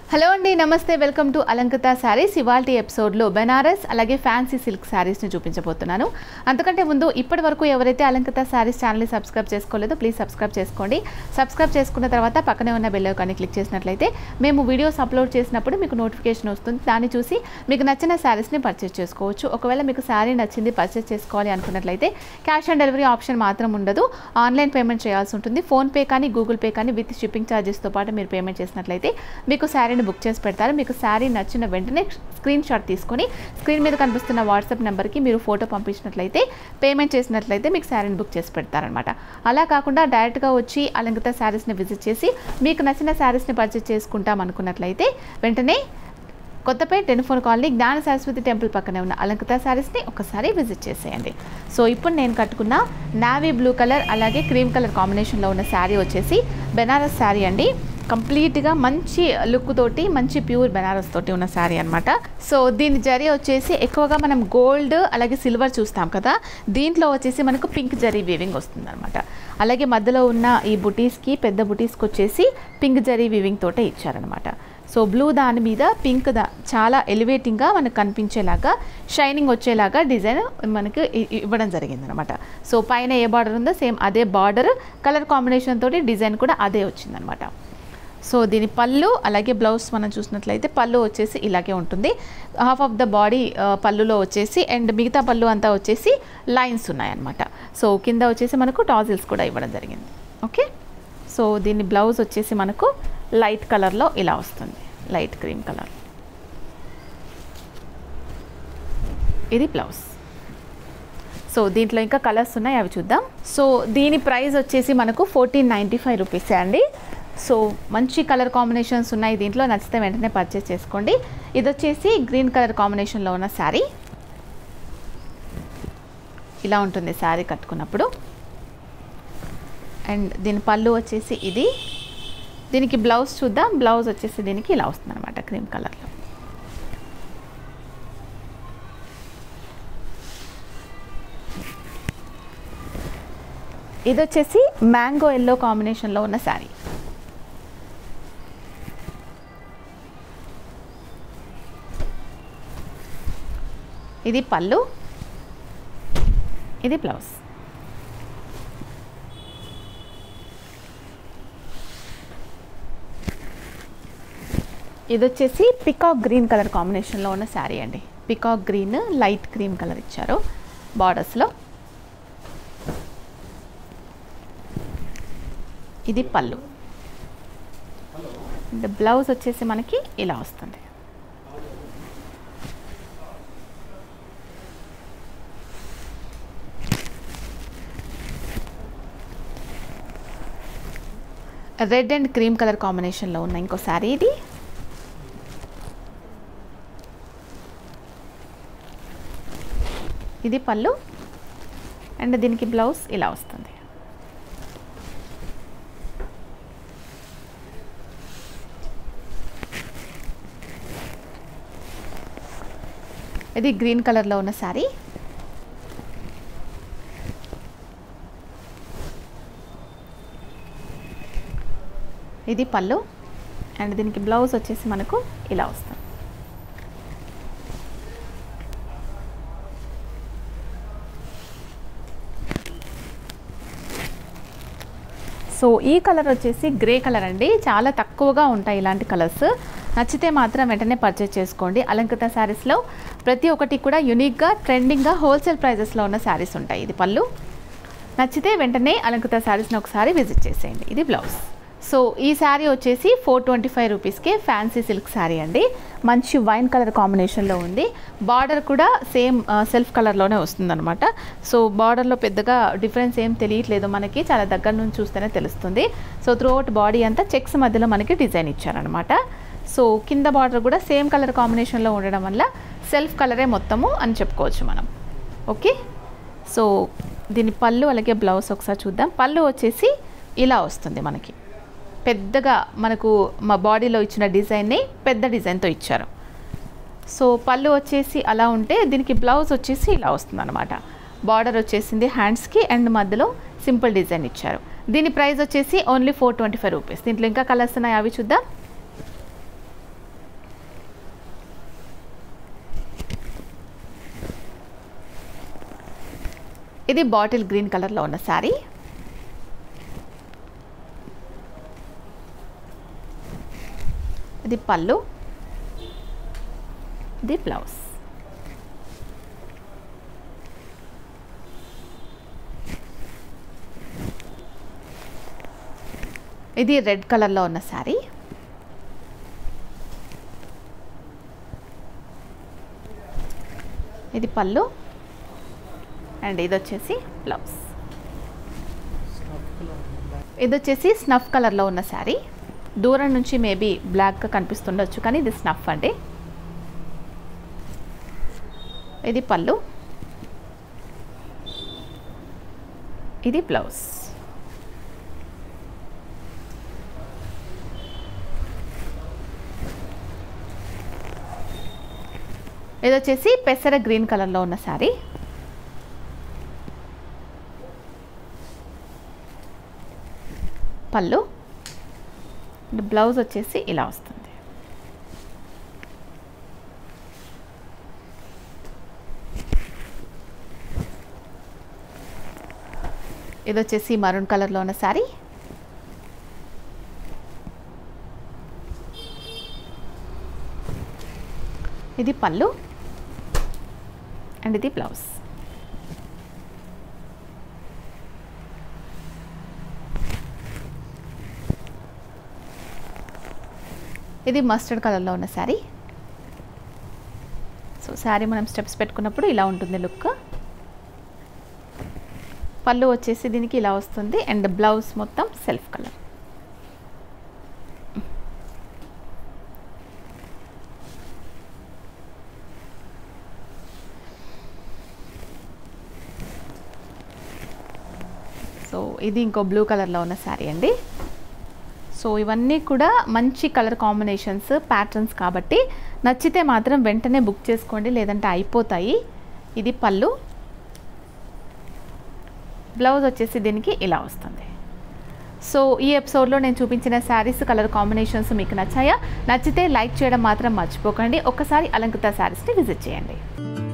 hello అండి నమస్తే welcome to అలంకృత saris ఇవాల్టి ఎపిసోడ్లో బెనారస్ అలాగే ఫ్యాన్సీ సిల్క్ శారీస్ని చూపించబోతున్నాను అంతకంటే ముందు ఇప్పటి వరకు ఎవరైతే అలంకృత శారీస్ ఛానల్ని సబ్స్క్రైబ్ చేసుకోలేదో ప్లీజ్ సబ్స్క్రైబ్ చేసుకోండి సబ్స్క్రైబ్ చేసుకున్న తర్వాత పక్కనే ఉన్న బెల్ ఐకాన్ని క్లిక్ చేసినట్లయితే మేము వీడియోస్ అప్లోడ్ చేసినప్పుడు మీకు నోటిఫికేషన్ వస్తుంది దాన్ని చూసి మీకు నచ్చిన శారీస్ని పర్చేస్ చేసుకోవచ్చు ఒకవేళ మీకు శారీ నచ్చింది పర్చేస్ చేసుకోవాలి అనుకున్నట్లయితే క్యాష్ ఆన్ డెలివరీ ఆప్షన్ మాత్రం ఉండదు ఆన్లైన్ పేమెంట్ చేయాల్సి ఉంటుంది ఫోన్పే కానీ గూగుల్ పే కానీ విత్ షిప్పింగ్ ఛార్జెస్తో పాటు మీరు పేమెంట్ చేసినట్లయితే మీకు శారీని బుక్ చేసి పెడతారు మీకు శారీ నచ్చిన వెంటనే స్క్రీన్ షాట్ తీసుకొని స్క్రీన్ మీద కనిపిస్తున్న వాట్సాప్ నెంబర్కి మీరు ఫోటో పంపించినట్లయితే పేమెంట్ చేసినట్లయితే మీకు శారీని బుక్ చేసి పెడతారనమాట అలా కాకుండా డైరెక్ట్గా వచ్చి అలంకృత శారీస్ని విజిట్ చేసి మీకు నచ్చిన శారీస్ని పర్చేస్ చేసుకుంటాం అనుకున్నట్లయితే వెంటనే కొత్తపేట టెలిఫోన్ కాలనీ జ్ఞాన సరస్వతి టెంపుల్ పక్కనే ఉన్న అలంకృత శారీస్ని ఒకసారి విజిట్ చేసేయండి సో ఇప్పుడు నేను కట్టుకున్న నావీ బ్లూ కలర్ అలాగే క్రీమ్ కలర్ కాంబినేషన్లో ఉన్న శారీ వచ్చేసి బెనారస్ శారీ అండి కంప్లీట్గా మంచి లుక్ తోటి మంచి ప్యూర్ బెనారస్ తోటి ఉన్న శారీ అనమాట సో దీని జరీ వచ్చేసి ఎక్కువగా మనం గోల్డ్ అలాగే సిల్వర్ చూస్తాం కదా దీంట్లో వచ్చేసి మనకు పింక్ జరీ వీవింగ్ వస్తుంది అనమాట అలాగే మధ్యలో ఉన్న ఈ బుటీస్కి పెద్ద బుటీస్కి వచ్చేసి పింక్ జరీ వీవింగ్ తోటే ఇచ్చారనమాట సో బ్లూ దాని మీద పింక్ దా చాలా ఎలివేటింగ్గా మనకు కనిపించేలాగా షైనింగ్ వచ్చేలాగా డిజైన్ మనకు ఇ- ఇ- ఇవ్వడం జరిగింది అనమాట సో పైన ఏ బార్డర్ ఉందో సేమ్ అదే బార్డర్ కలర్ కాంబినేషన్ తోటి డిజైన్ కూడా అదే వచ్చిందనమాట సో దీని పళ్ళు అలాగే బ్లౌజ్ మనం చూసినట్లయితే పళ్ళు వచ్చేసి ఇలాగే ఉంటుంది హాఫ్ ఆఫ్ ద బాడీ పళ్ళులో వచ్చేసి అండ్ మిగతా పళ్ళు అంతా వచ్చేసి లైన్స్ ఉన్నాయన్నమాట సో కింద వచ్చేసి మనకు టాజిల్స్ కూడా ఇవ్వడం జరిగింది ఓకే సో దీని బ్లౌజ్ వచ్చేసి మనకు లైట్ కలర్లో ఇలా వస్తుంది లైట్ క్రీమ్ కలర్ ఇది బ్లౌజ్ సో దీంట్లో ఇంకా కలర్స్ ఉన్నాయి అవి చూద్దాం సో దీని ప్రైస్ వచ్చేసి మనకు ఫోర్టీన్ నైంటీ ఫైవ్ రూపీసే అండి సో మంచి కలర్ కాంబినేషన్స్ ఉన్నాయి దీంట్లో నచ్చితే వెంటనే పర్చేస్ చేసుకోండి ఇది వచ్చేసి గ్రీన్ కలర్ కాంబినేషన్లో ఉన్న శారీ ఇలా ఉంటుంది శారీ కట్టుకున్నప్పుడు అండ్ దీని పళ్ళు వచ్చేసి ఇది దీనికి బ్లౌజ్ చూద్దాం బ్లౌజ్ వచ్చేసి దీనికి ఇలా వస్తుంది అనమాట క్రీమ్ కలర్లో ఇది వచ్చేసి మ్యాంగో ఎల్లో కాంబినేషన్లో ఉన్న శారీ ఇది పళ్ళు ఇది బ్లౌజ్ ఇది వచ్చేసి పికాక్ గ్రీన్ కలర్ కాంబినేషన్లో ఉన్న శారీ అండి peacock green light cream colour ఇచ్చారు బార్డర్స్లో ఇది పళ్ళు అండ్ బ్లౌజ్ వచ్చేసి మనకి ఇలా వస్తుంది రెడ్ అండ్ క్రీమ్ కలర్ కాంబినేషన్లో ఉన్న ఇంకో శారీ ఇది ఇది పళ్ళు అండ్ దీనికి బ్లౌజ్ ఇలా వస్తుంది ఇది గ్రీన్ కలర్లో ఉన్న శారీ ఇది పళ్ళు అండ్ దీనికి బ్లౌజ్ వచ్చేసి మనకు ఇలా వస్తుంది సో ఈ కలర్ వచ్చేసి గ్రే కలర్ అండి చాలా తక్కువగా ఉంటాయి ఇలాంటి కలర్స్ నచ్చితే మాత్రం వెంటనే పర్చేస్ చేసుకోండి అలంకృత శారీస్లో ప్రతి ఒక్కటి కూడా యునిక్గా ట్రెండింగ్గా హోల్సేల్ ప్రైజెస్లో ఉన్న శారీస్ ఉంటాయి ఇది పళ్ళు నచ్చితే వెంటనే అలంకృత శారీస్ని ఒకసారి విజిట్ చేసేయండి ఇది బ్లౌజ్ సో ఈ శారీ వచ్చేసి ఫోర్ ట్వంటీ ఫైవ్ రూపీస్కే ఫ్యాన్సీ సిల్క్ శారీ అండి మంచి వైన్ కలర్ కాంబినేషన్లో ఉంది బార్డర్ కూడా సేమ్ సెల్ఫ్ కలర్లోనే వస్తుందన్నమాట సో బార్డర్లో పెద్దగా డిఫరెన్స్ ఏం తెలియట్లేదు మనకి చాలా దగ్గర నుంచి చూస్తేనే తెలుస్తుంది సో త్రూ అవుట్ బాడీ అంతా చెక్స్ మధ్యలో మనకి డిజైన్ ఇచ్చారనమాట సో కింద బార్డర్ కూడా సేమ్ కలర్ కాంబినేషన్లో ఉండడం వల్ల సెల్ఫ్ కలరే మొత్తము అని చెప్పుకోవచ్చు మనం ఓకే సో దీని పళ్ళు అలాగే బ్లౌజ్ ఒకసారి చూద్దాం పళ్ళు వచ్చేసి ఇలా వస్తుంది మనకి పెద్దగా మనకు మా బాడీలో ఇచ్చిన డిజైన్ని పెద్ద డిజైన్తో ఇచ్చారు సో పళ్ళు వచ్చేసి అలా ఉంటే దీనికి బ్లౌజ్ వచ్చేసి ఇలా వస్తుంది అనమాట బార్డర్ వచ్చేసింది హ్యాండ్స్కి అండ్ మధ్యలో సింపుల్ డిజైన్ ఇచ్చారు దీని ప్రైస్ వచ్చేసి only four twenty five rupees దీంట్లో ఇంకా కలర్స్ ఉన్నాయి అవి చూద్దాం ఇది బాటిల్ గ్రీన్ కలర్లో ఉన్న శారీ ఇది పళ్ళు ఇది బ్లౌజ్ ఇది రెడ్ కలర్లో ఉన్న శారీ ఇది పళ్ళు అండ్ ఇది వచ్చేసి బ్లౌజ్ ఇది వచ్చేసి స్నఫ్ కలర్లో ఉన్న శారీ దూరం నుంచి మేబీ బ్లాక్గా కనిపిస్తుండొచ్చు కానీ ఇది స్నఫ్ అండి ఇది పళ్ళు ఇది బ్లౌజ్ ఇది వచ్చేసి పెసర గ్రీన్ కలర్లో ఉన్న శారీ పళ్ళు బ్లౌజ్ వచ్చేసి ఇలా వస్తుంది ఇది వచ్చేసి మరూన్ కలర్లో ఉన్న శారీ ఇది పళ్ళు అండ్ ఇది బ్లౌజ్ ఇది మస్టర్డ్ కలర్లో ఉన్న శారీ సో శారీ మనం స్టెప్స్ పెట్టుకున్నప్పుడు ఇలా ఉంటుంది లుక్ పళ్ళు వచ్చేసి దీనికి ఇలా వస్తుంది అండ్ బ్లౌజ్ మొత్తం సెల్ఫ్ కలర్ సో ఇది ఇంకో బ్లూ కలర్లో ఉన్న శారీ అండి సో ఇవన్నీ కూడా మంచి కలర్ కాంబినేషన్స్ ప్యాటర్న్స్ కాబట్టి నచ్చితే మాత్రం వెంటనే బుక్ చేసుకోండి లేదంటే అయిపోతాయి ఇది పళ్ళు బ్లౌజ్ వచ్చేసి దీనికి ఇలా వస్తుంది సో ఈ ఎపిసోడ్లో నేను చూపించిన శారీస్ కలర్ కాంబినేషన్స్ మీకు నచ్చాయా నచ్చితే లైక్ చేయడం మాత్రం మర్చిపోకండి ఒకసారి అలంకృత శారీస్ని విజిట్ చేయండి